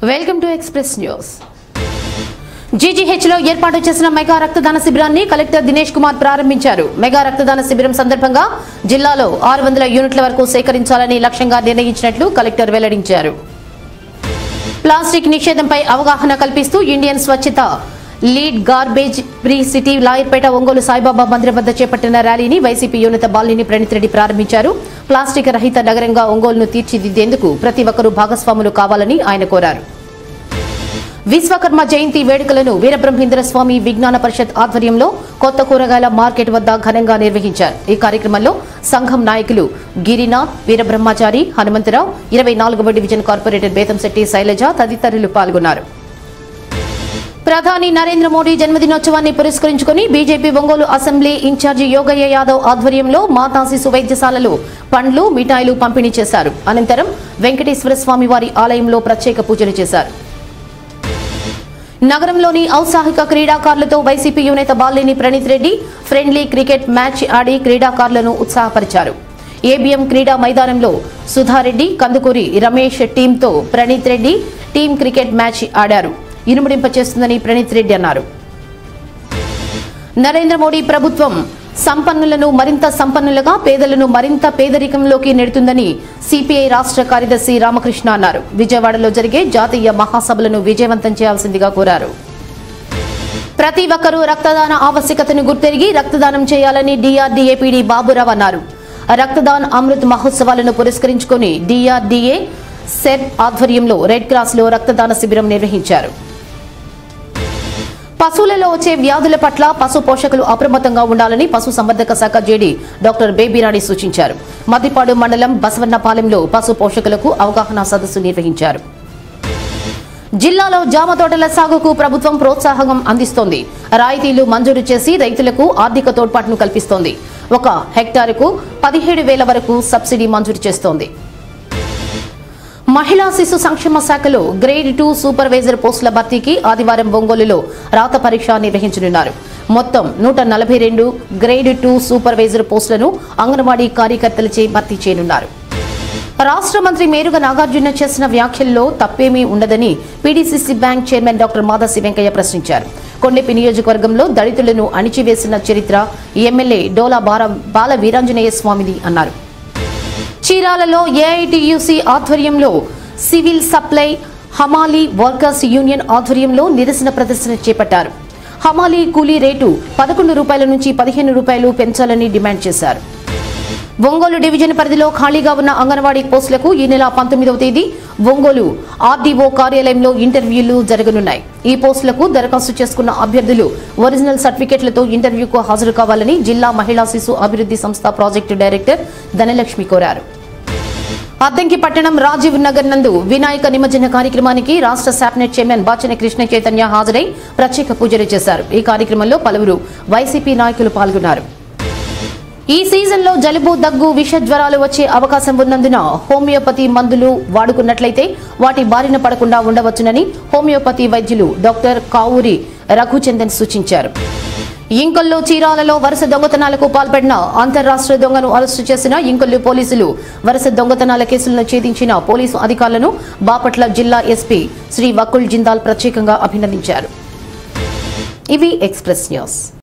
welcome to Express News GGH లో ఏర్పాటు చేసిన మెగా రక్తదాన శిబిరాన్ని కలెక్టర్ దినేష్ కుమార్ ప్రారంభించారు మెగా రక్తదాన శిబిరం సందర్భంగా జిల్లాలో ఆరు వందల యూనిట్ల వరకు సేకరించాలని లక్ష్యంగా నిర్ణయించినట్లు కలెక్టర్ వెల్లడించారు ప్లాస్టిక్ నిషేధంపై అవగాహన కల్పిస్తూ Indian Swachhata lead garbage free city Lawyerpet Ongole Saibaba మందిరం వద్ద చేపట్టిన ర్యాలీని వైసీపీ యువత బాలిని ప్రణీత్ రెడ్డి ప్రారంభించారు ప్లాస్టిక్ రహిత నగరంగా ఒంగోలును తీర్చిదిద్దేందుకు ప్రతి ఒక్కరూ భాగస్వాములు కావాలని ఆయన కోరారు విశ్వకర్మ జయంతి వేడుకలను వీరబ్రహ్మేంద్ర స్వామి విజ్ఞాన పరిషత్ ఆధ్వర్యంలో కొత్త కూరగాయల మార్కెట్ వద్ద ఘనంగా నిర్వహించారు ఈ కార్యక్రమంలో సంఘం నాయకులు గిరినాథ్ వీరబ్రహ్మచారి హనుమంతరావు ఇరవై నాలుగవ డివిజన్ కార్పొరేటర్ బేతంశెట్టి శైలజ తదితరులు పాల్గొన్నారు ప్రధాని నరేంద్ర మోడీ జన్మదినోత్సవాన్ని పురస్కరించుకుని BJP Ongole assembly incharge Yogaiah Yadav ఆధ్వర్యంలో మాతా శిశు వైద్యశాలలో పండ్లు మిఠాయిలు పంపిణీ చేశారు అనంతరం వెంకటేశ్వర స్వామి వారి ఆలయంలో ప్రత్యేక పూజలు చేశారు నగరంలోని ఔత్సాహిక క్రీడాకారులతో వైసీపీ యువనేత Balineni Praneeth Reddy friendly cricket match ఆడి క్రీడాకారులను ఉత్సాహపరిచారు ఏబిఎం క్రీడా మైదానంలో సుధారెడ్డి కందుకూరి రమేష్ టీంతో Praneeth Reddy team cricket match ఆడారు ఇనుముడింప చేస్తుందని ప్రణీత్ రెడ్డి అన్నారు నరేంద్ర మోడీ ప్రభుత్వం సంపన్నులను మరింత సంపన్నులుగా పేదలను మరింత పేదరికంలోకి నెడుతుందని సిపిఐ రాష్ట్ర కార్యదర్శి రామకృష్ణ అన్నారు విజయవాడలో జరిగే జాతీయ మహాసభలను విజయవంతం చేయాల్సిందిగా కోరారు ప్రతి ఒక్కరూ రక్తదాన ఆవశ్యకతను గుర్తెరిగి రక్తదానం చేయాలని డిఆర్డీఏపీడీ బాబురావు అన్నారు రక్తదాన్ అమృత్ మహోత్సవాలను పురస్కరించుకుని డిఆర్డీఏ సెట్ ఆధ్వర్యంలో రెడ్ క్రాస్ లో రక్తదాన శిబిరం నిర్వహించారు పశువులలో వచ్చే వ్యాధుల పట్ల పశు పోషకులు అప్రమత్తంగా ఉండాలని పశు సంవర్ధక శాఖ జేడీ డాక్టర్ బేబీరాణి సూచించారు మద్దిపాడు మండలం బసవన్నపాలెంలో పశు పోషకులకు అవగాహన సదస్సు నిర్వహించారు జిల్లాలో జామ తోటల సాగుకు ప్రభుత్వం ప్రోత్సాహం అందిస్తోంది రాయితీలు మంజూరు చేసి రైతులకు ఆర్థిక తోడ్పాటును కల్పిస్తోంది ఒక హెక్టారుకు పదిహేడు వేల వరకు సబ్సిడీ మంజూరు చేస్తోంది మహిళా శిశు సంక్షేమ శాఖలో గ్రేడ్ టూ సూపర్వైజర్ పోస్టుల భర్తీకి ఆదివారం ఒంగోలులో రాత పరీక్ష నిర్వహించనున్నారు మొత్తం నూట నలభై రెండు గ్రేడ్ టూ సూపర్వైజర్ పోస్టులను అంగన్వాడీ కార్యకర్తలచే భర్తీ చేయనున్నారు రాష్ట్ర మంత్రి మేరుగ నాగార్జున చేసిన వ్యాఖ్యల్లో తప్పేమీ ఉండదని PDCC bank chairman doctor Madasi Venkaiah ప్రశ్నించారు కొండెపి నియోజకవర్గంలో దళితులను అణిచివేసిన చరిత్ర ఎమ్మెల్యే డోలా బాల బాల వీరాంజనేయ స్వామిది అన్నారు చీరాలలో ఏఐటియుసి ఆధ్వర్యంలో సివిల్ సప్లై హమాలీ వర్కర్స్ యూనియన్ ఆధ్వర్యంలో నిరసన ప్రదర్శన చేపట్టారు హమాలీ కూలీ రేటు పదకొండు రూపాయల నుంచి పదిహేను రూపాయలు పెంచాలని డిమాండ్ చేశారు ఒంగోలు డివిజన్ పరిధిలో ఖాళీగా ఉన్న అంగన్వాడీ పోస్టులకు ఈ నెల పంతొమ్మిదవ తేదీ ఒంగోలు ఆర్డీఓ కార్యాలయంలో ఇంటర్వ్యూలు జరగనున్నాయి ఈ పోస్టులకు దరఖాస్తు చేసుకున్న అభ్యర్థులు ఒరిజినల్ సర్టిఫికెట్లతో ఇంటర్వ్యూకు హాజరు కావాలని జిల్లా మహిళా శిశు అభివృద్ధి సంస్థ ప్రాజెక్టు డైరెక్టర్ ధనలక్ష్మి కోరారు అద్దంకి పట్టణం రాజీవ్ నగర్ నందు వినాయక నిమజ్జన కార్యక్రమానికి రాష్ట్ర శాప్నెట్ చైర్మన్ బాచన కృష్ణ చైతన్య హాజరై ప్రత్యేక పూజలు చేశారు ఈ కార్యక్రమంలో పలువురు వైసీపీ నాయకులు పాల్గొన్నారు ఈ సీజన్లో జలుబు దగ్గు విష జ్వరాలు వచ్చే అవకాశం ఉన్నందున హోమియోపతి మందులు వాడుకున్నట్లయితే వాటి బారిన పడకుండా ఉండవచ్చునని హోమియోపతి వైద్యులు డాక్టర్ కావూరి రఘుచందన్ సూచించారు ఇంకొల్లు చీరాలలో వరుస దొంగతనాలకు పాల్పడిన అంతర్రాష్ట్ర దొంగను అరెస్టు చేసిన ఇంకొల్లు పోలీసులు వరుస దొంగతనాల కేసులను ఛేదించిన పోలీసు అధికారులను బాపట్ల జిల్లా ఎస్పీ శ్రీ వకుల్ జిందాల్ ప్రత్యేకంగా అభినందించారు ఇవి ఎక్స్ప్రెస్ న్యూస్